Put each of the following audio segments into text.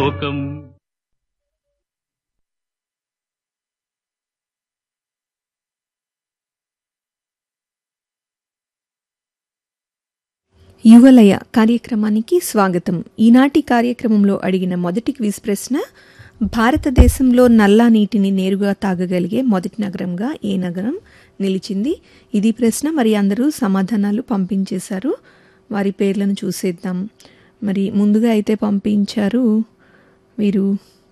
లోకం యువలయ కార్యక్రమానికి స్వాగతం ఈనాటి కార్యక్రమంలో అడిగిన మొదటి క్విజ్ ప్రశ్న భారతదేశంలో నల్లా నీటిని నేరుగా తాగగలిగే మొదటి నగరంగా ఏ నగరం నిలిచింది ఇది ప్రశ్న మరి అందరూ సమాధానాలు పంపించేశారు వారి పేర్లను చూసేద్దాం మరి ముందుగా అయితే పంపించారు వీరు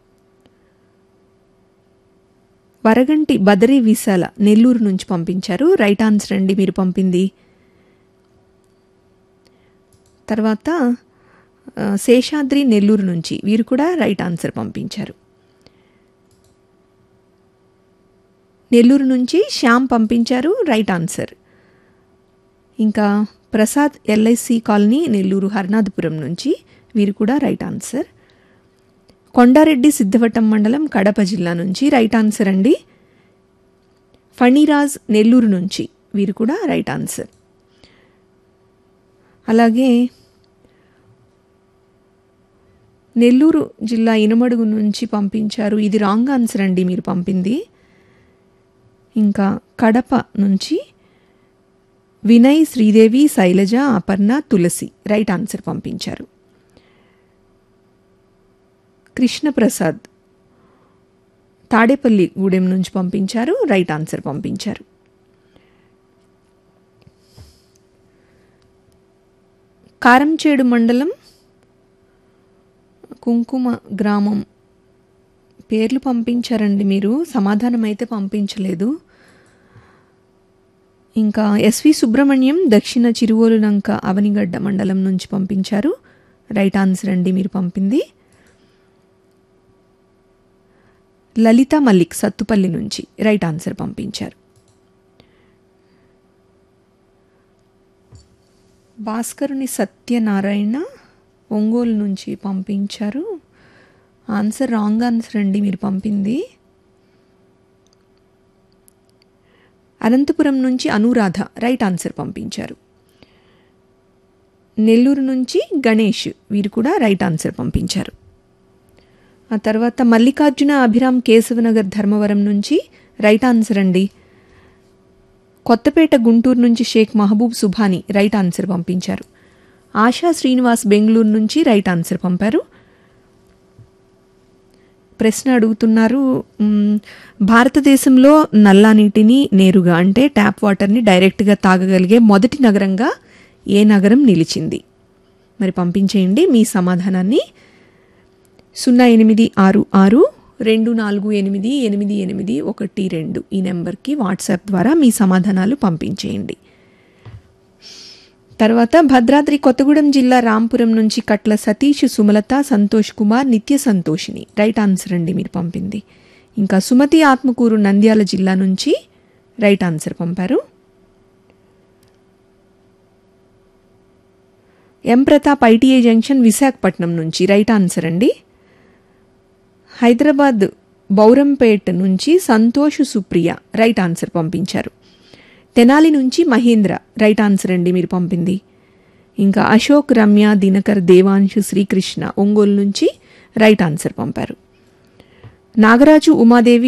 వరగంటి బదరీ విశాల నెల్లూరు నుంచి పంపించారు రైట్ ఆన్సర్ అండి మీరు పంపింది తర్వాత ఆ, శేషాద్రి నెల్లూరు నుంచి వీరు కూడా రైట్ ఆన్సర్ పంపించారు నెల్లూరు నుంచి శ్యామ్ పంపించారు రైట్ ఆన్సర్ ఇంకా ప్రసాద్ ఎల్ఐసి కాలనీ నెల్లూరు హర్నాథపురం నుంచి వీరు కూడా రైట్ ఆన్సర్ కొండారెడ్డి సిద్ధవటం మండలం కడప జిల్లా నుంచి రైట్ ఆన్సర్ అండి ఫణిరాజ్ నెల్లూరు నుంచి వీరు కూడా రైట్ ఆన్సర్ అలాగే నెల్లూరు జిల్లా ఇనుమడుగు నుంచి పంపించారు ఇది రాంగ్ ఆన్సర్ అండి మీరు పంపింది ఇంకా కడప నుంచి వినయ్ శ్రీదేవి శైలజ అపర్ణ తులసి రైట్ ఆన్సర్ పంపించారు కృష్ణప్రసాద్ తాడేపల్లి గూడెం నుంచి పంపించారు రైట్ ఆన్సర్ పంపించారు కారంచేడు మండలం కుంకుమ గ్రామం పేర్లు పంపించారండి మీరు సమాధానం అయితే పంపించలేదు ఇంకా ఎస్వి సుబ్రహ్మణ్యం దక్షిణ చిరువోలులంక అవనిగడ్డ మండలం నుంచి పంపించారు రైట్ ఆన్సర్ అండి మీరు పంపింది లలిత మల్లిక్ సత్తుపల్లి నుంచి రైట్ ఆన్సర్ పంపించారు భాస్కరుని సత్యనారాయణ ఒంగోలు నుంచి పంపించారు ఆన్సర్ రాంగ్ ఆన్సర్ అండి మీరు పంపింది అనంతపురం నుంచి అనురాధ రైట్ ఆన్సర్ పంపించారు నెల్లూరు నుంచి గణేష్ వీరు కూడా రైట్ ఆన్సర్ పంపించారు ఆ తర్వాత మల్లికార్జున అభిరామ్ కేశవనగర్ ధర్మవరం నుంచి రైట్ ఆన్సర్ అండి కొత్తపేట గుంటూరు నుంచి షేక్ మహబూబ్ సుభాని రైట్ ఆన్సర్ పంపించారు ఆశా శ్రీనివాస్ బెంగళూరు నుంచి రైట్ ఆన్సర్ పంపారు ప్రశ్న అడుగుతున్నారు మ్, భారతదేశంలో నల్లా నీటిని నేరుగా అంటే ట్యాప్ వాటర్ని డైరెక్ట్గా తాగగలిగే మొదటి నగరంగా ఏ నగరం నిలిచింది మరి పంపించేయండి మీ సమాధానాన్ని సున్నా ఎనిమిది ఆరు ఆరు రెండు నాలుగు ఎనిమిది ఎనిమిది ఎనిమిది ఒకటి రెండు ఈ నెంబర్కి వాట్సాప్ ద్వారా మీ సమాధానాలు పంపించేయండి తర్వాత భద్రాద్రి కొత్తగూడెం జిల్లా రాంపురం నుంచి కట్ల సతీష్ సుమలత సంతోష్ కుమార్ నిత్య సంతోషిని రైట్ ఆన్సర్ అండి మీరు పంపింది ఇంకా సుమతి ఆత్మకూరు నంద్యాల జిల్లా నుంచి రైట్ ఆన్సర్ పంపారు M Pratap ITI junction Visakhapatnam నుంచి రైట్ ఆన్సర్ అండి హైదరాబాద్ బౌరంపేట్ నుంచి సంతోష్ సుప్రియ రైట్ ఆన్సర్ పంపించారు తెనాలి నుంచి మహేంద్ర రైట్ ఆన్సర్ అండి మీరు పంపింది ఇంకా అశోక్ రమ్య దినకర్ దేవాంశు శ్రీకృష్ణ ఒంగోలు నుంచి రైట్ ఆన్సర్ పంపారు నాగరాజు ఉమాదేవి